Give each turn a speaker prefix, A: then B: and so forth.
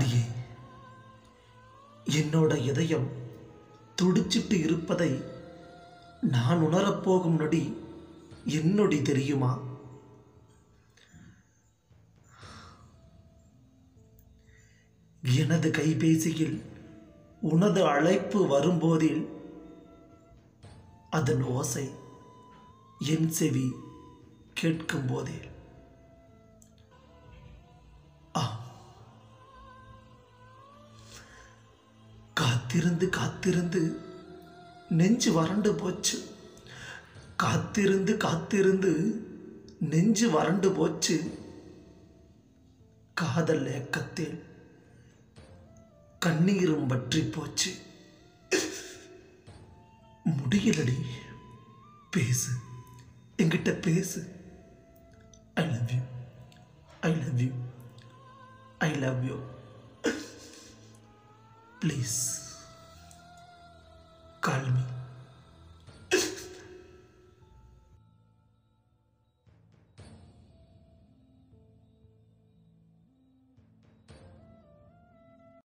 A: அடியே என்னோட இதயம் துடிச்சிட்டு இருப்பதை நான் உணரப்போகும் நொடி என்னொடி தெரியுமா எனது கைபேசியில் உனது அழைப்பு வரும்போதில் அதன் ஓசை என் செவி கேட்கும் போதே ஆ காத்திருந்து காத்திருந்து நெஞ்சு வறண்டு போச்சு காத்திருந்து காத்திருந்து நெஞ்சு வறண்டு போச்சு காதல் ஏக்கத்தில் கண்ணீரும் வற்றி போச்சு முடியலடி பேசு என்கிட்ட பேசு I love you I love you I love you please call me